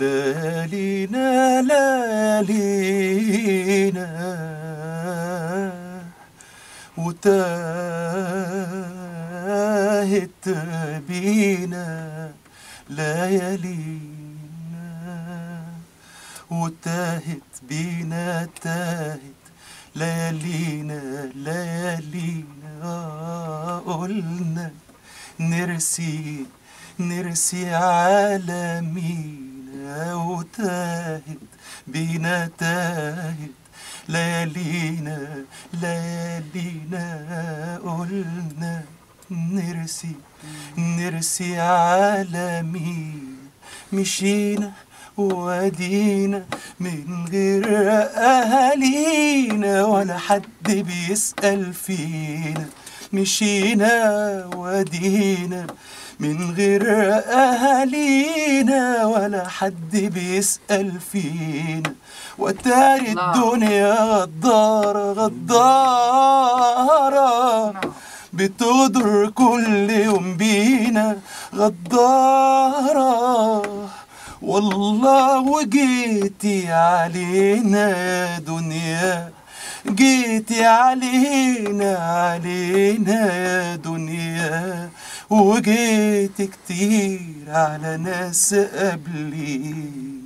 ليالينا ليالينا وتاهت بينا ليالينا وتاهت بينا تاهت ليالينا ليالينا قلنا نرسي نرسي عالمينا وتاهت بينا تاهت ليالينا ليالينا قلنا نرسي نرسي عالمينا مشينا وادينا من غير أهالينا ولا حد بيسأل فينا مشينا وادينا من غير أهالينا ولا حد بيسأل فينا وتاري الله. الدنيا غدارة غدارة بتغدر كل يوم بينا غدارة والله وجيتي علينا يا دنيا جيتي علينا علينا يا دنيا وجيت كتير على ناس قبلي